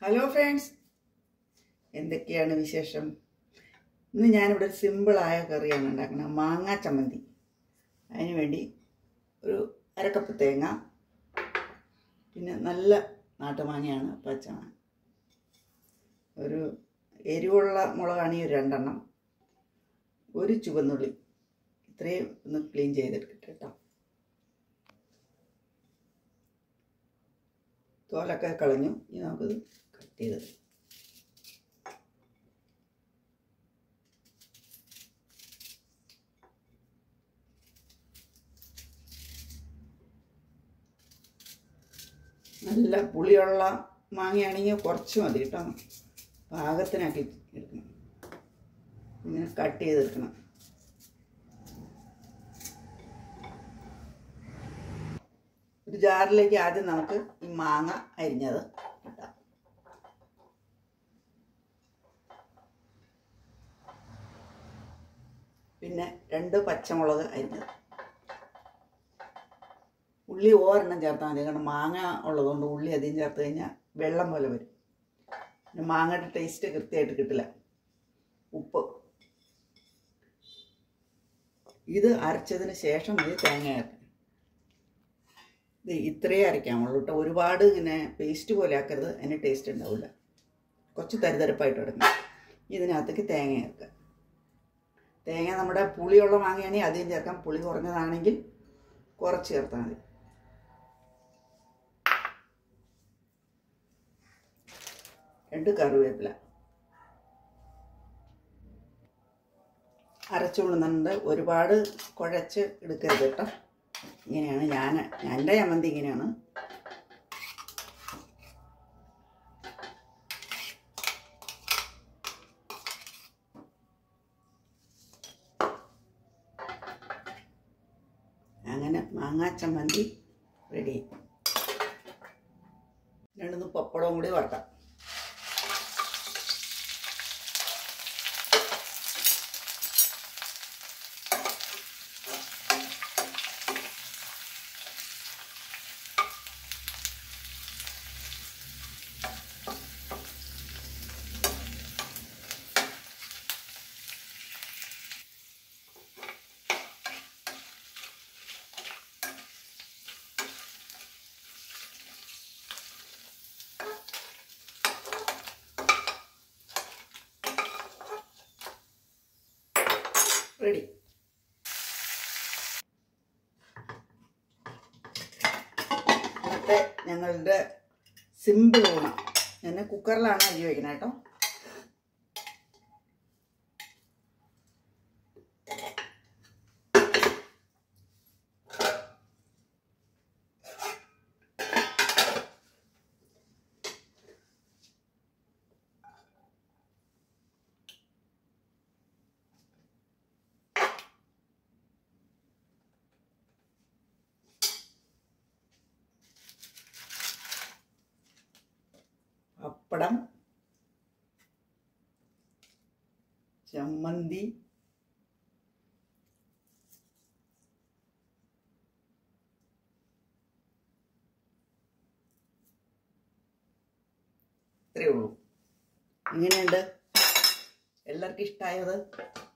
hello friends എന്തൊക്കെയാണ് വിശേഷം ഇന്ന് ഞാനിവിടെ ഒരു സിമ്പിളായ കറിയാണ് ഉണ്ടാക്കുന്നത് മാങ്ങാ ചമ്മന്തി അതിന് വേണ്ടി ഒരു അരക്കപ്പ് തേങ്ങ പിന്നെ നല്ല നാട്ടുമാങ്ങയാണ് പച്ചമാങ്ങ ഒരു എരിവുള്ള മുളകാണ് ഈ ഒരു രണ്ടെണ്ണം ഒരു ചുവന്നുള്ളി ഇത്രയും ഒന്ന് ക്ലീൻ ചെയ്തെടുക്കട്ടെ കേട്ടോ തോലൊക്കെ കളഞ്ഞു ഇനി നമുക്കിത് കട്ട് ചെയ്ത് നല്ല പുളിയുള്ള മാങ്ങയാണെങ്കിൽ കുറച്ച് മതി കേട്ടോ പാകത്തിനാക്കി എടുക്കണം ഇങ്ങനെ കട്ട് ചെയ്തെടുക്കണം ഒരു ജാറിലേക്ക് ആദ്യം നമുക്ക് ഈ മാങ്ങ അരിഞ്ഞത് ഇടാം പിന്നെ രണ്ട് പച്ചമുളക് അരിഞ്ഞത് ഉള്ളി ഓരെണ്ണം ചേർത്താൽ മതി കാരണം മാങ്ങ ഉള്ളതുകൊണ്ട് ഉള്ളി അധികം ചേർത്ത് കഴിഞ്ഞാൽ വെള്ളം പോലെ വരും പിന്നെ മാങ്ങയുടെ ടേസ്റ്റ് കൃത്യമായിട്ട് കിട്ടില്ല ഉപ്പ് ഇത് അരച്ചതിന് ശേഷം മതി തേങ്ങ ചേർക്കാൻ ഇത് ഇത്രയേ അരയ്ക്കാമുള്ളൂ കേട്ടോ ഒരുപാട് ഇങ്ങനെ പേസ്റ്റ് പോലെ ആക്കരുത് അതിന് ടേസ്റ്റ് ഉണ്ടാവില്ല കുറച്ച് തരിതരപ്പായിട്ട് എടുക്കണം ഇതിനകത്തേക്ക് തേങ്ങ ചേർക്കുക തേങ്ങ നമ്മുടെ പുളിയുള്ള മാങ്ങയാണെങ്കിൽ അധികം ചേർക്കാം പുളി കുറഞ്ഞതാണെങ്കിൽ കുറച്ച് ചേർത്താൽ മതി രണ്ട് കറിവേപ്പില അരച്ചുകൊള്ളുന്നുണ്ട് ഒരുപാട് കുഴച്ച് എടുക്കരുത് കേട്ടോ ഇങ്ങനെയാണ് ഞാൻ എൻ്റെ ചമ്മന്തി ഇങ്ങനെയാണ് അങ്ങനെ മാങ്ങാ ചമ്മന്തി റെഡി രണ്ടൊന്ന് പപ്പടവും കൂടി വറക്കാം റെഡി ഇന്നത്തെ ഞങ്ങളുടെ സിമ്പിൾ ഊണ ഞാൻ കുക്കറിലാണ് അരി വയ്ക്കുന്നത് കേട്ടോ പപ്പടം ചമ്മന്തി ഇത്രയേ ഉള്ളൂ എങ്ങനെയുണ്ട് എല്ലാവർക്കും ഇഷ്ടമായത്